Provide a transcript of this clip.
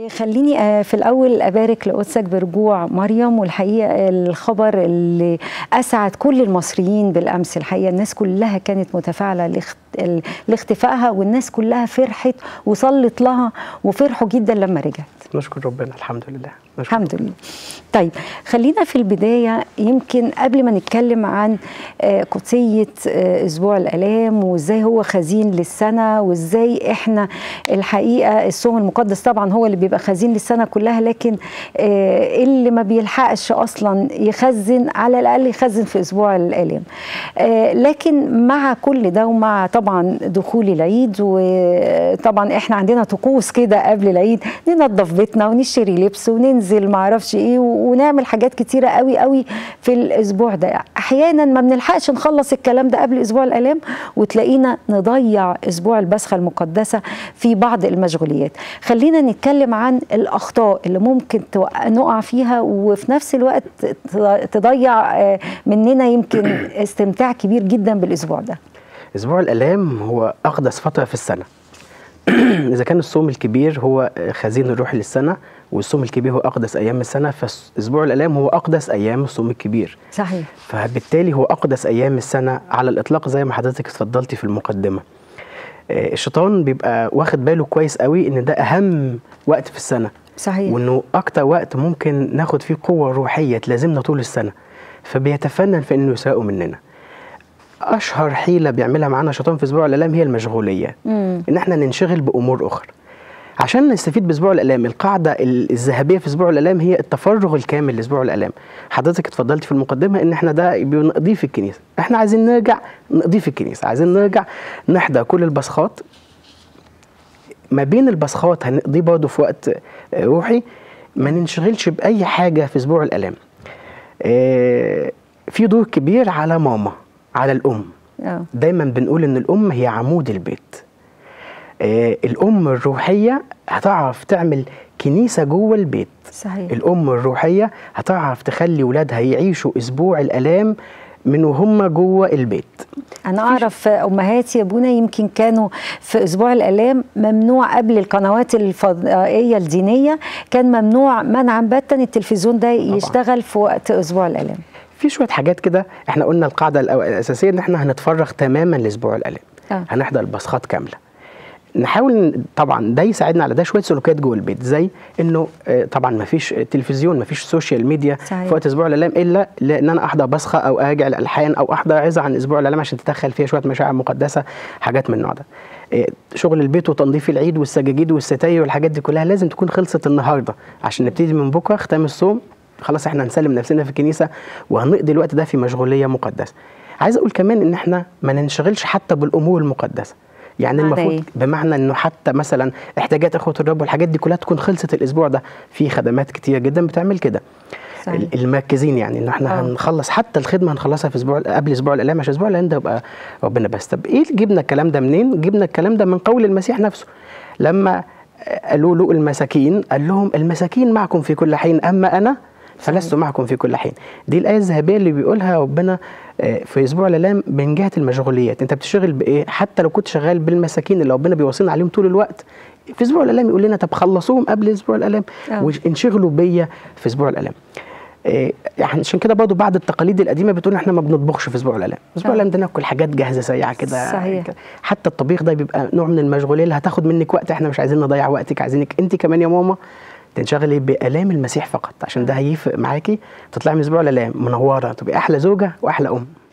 خليني في الأول أبارك لقدسك برجوع مريم والحقيقة الخبر اللي أسعد كل المصريين بالأمس الحقيقة الناس كلها كانت متفاعلة لاختفائها والناس كلها فرحت وصلت لها وفرحوا جدا لما رجعت نشكر ربنا الحمد لله نشكر الحمد لله طيب خلينا في البداية يمكن قبل ما نتكلم عن قدسية أسبوع الآلام وإزاي هو خزين للسنة وإزاي إحنا الحقيقة الصوم المقدس طبعا هو اللي بيبقى خزين للسنة كلها لكن اللي ما بيلحقش أصلا يخزن على الأقل يخزن في أسبوع الآلام لكن مع كل ده ومع طبعا دخول العيد وطبعا إحنا عندنا طقوس كده قبل العيد ننظف بيتنا ونشتري لبس وننزل معرفش ايه ونعمل حاجات كتيره قوي قوي في الاسبوع ده احيانا ما بنلحقش نخلص الكلام ده قبل اسبوع الالام وتلاقينا نضيع اسبوع البسخه المقدسه في بعض المشغوليات خلينا نتكلم عن الاخطاء اللي ممكن نقع فيها وفي نفس الوقت تضيع مننا يمكن استمتاع كبير جدا بالاسبوع ده اسبوع الالام هو اقدس فتره في السنه اذا كان الصوم الكبير هو خزين الروح للسنه والصوم الكبير هو اقدس ايام السنه فاسبوع الالام هو اقدس ايام الصوم الكبير صحيح فبالتالي هو اقدس ايام السنه على الاطلاق زي ما حضرتك اتفضلتي في المقدمه الشيطان بيبقى واخد باله كويس قوي ان ده اهم وقت في السنه صحيح وانه اكتر وقت ممكن ناخد فيه قوه روحيه تلازمنا طول السنه فبيتفنن في انه يسرقه مننا اشهر حيله بيعملها معانا الشيطان في اسبوع الالام هي المشغوليه مم. ان احنا ننشغل بامور اخرى عشان نستفيد باسبوع الالام القاعده الذهبيه في اسبوع الالام هي التفرغ الكامل لاسبوع الالام حضرتك اتفضلت في المقدمه ان احنا ده بنقضيه في الكنيسه احنا عايزين نرجع نقضيه في الكنيسه عايزين نرجع نحضر كل البصخات ما بين البصخات هنقضيه برضه في وقت روحي ما ننشغلش باي حاجه في اسبوع الالام اه في دور كبير على ماما على الام أوه. دايما بنقول ان الام هي عمود البيت آه الام الروحيه هتعرف تعمل كنيسه جوه البيت صحيح الام الروحيه هتعرف تخلي ولادها يعيشوا اسبوع الالام من وهم جوه البيت انا اعرف امهاتي يا ابونا يمكن كانوا في اسبوع الالام ممنوع قبل القنوات الفضائيه الدينيه كان ممنوع منعا باتا التلفزيون ده يشتغل في وقت اسبوع الالام في شويه حاجات كده احنا قلنا القاعده الاساسيه ان احنا هنتفرغ تماما لاسبوع الالام آه. هنحضر البصخات كامله نحاول طبعا ده يساعدنا على ده شويه سلوكيات جوه البيت زي انه طبعا ما فيش تلفزيون ما فيش سوشيال ميديا صحيح. في وقت اسبوع الالام الا لان انا احضر بصخه او اراجع الالحان او احضر عظه عن اسبوع الالام عشان تدخل فيها شويه مشاعر مقدسه حاجات من النوع ده شغل البيت وتنظيف العيد والسجاجيد والستاير والحاجات دي كلها لازم تكون خلصت النهارده عشان نبتدي من بكره ختام الصوم خلاص احنا هنسلم نفسنا في الكنيسه وهنقضي الوقت ده في مشغوليه مقدسه عايز اقول كمان ان احنا ما ننشغلش حتى بالامور المقدسه يعني المفروض إيه؟ بمعنى انه حتى مثلا احتياجات اخوه الرب والحاجات دي كلها تكون خلصت الاسبوع ده في خدمات كتير جدا بتعمل كده صحيح. المركزين يعني ان احنا آه. هنخلص حتى الخدمه هنخلصها في اسبوع قبل اسبوع الالام عشان اسبوع الالام ده يبقى ربنا بس طب ايه جبنا الكلام ده منين؟ جبنا الكلام ده من قول المسيح نفسه لما قالوا له المساكين قال لهم المساكين معكم في كل حين اما انا فلست معكم في كل حين دي الايه الذهبيه اللي بيقولها ربنا في اسبوع الالام من جهه المشغوليات انت بتشتغل بايه حتى لو كنت شغال بالمساكين اللي ربنا بيوصينا عليهم طول الوقت في اسبوع الالام يقول لنا طب خلصوهم قبل اسبوع الالام أوه. وانشغلوا بيا في اسبوع الالام إيه يعني عشان كده برضه بعض التقاليد القديمه بتقول احنا ما بنطبخش في اسبوع الالام اسبوع الالام ده ناكل حاجات جاهزه سريعه كده صحيح. حتى الطبيخ ده بيبقى نوع من المشغوليه اللي هتاخد منك وقت احنا مش عايزين نضيع وقتك عايزينك انت كمان يا ماما تنشغلي بالام المسيح فقط عشان ده هيفرق معاكي تطلعي من اسبوع الالام منوره تبقي احلى زوجه واحلى ام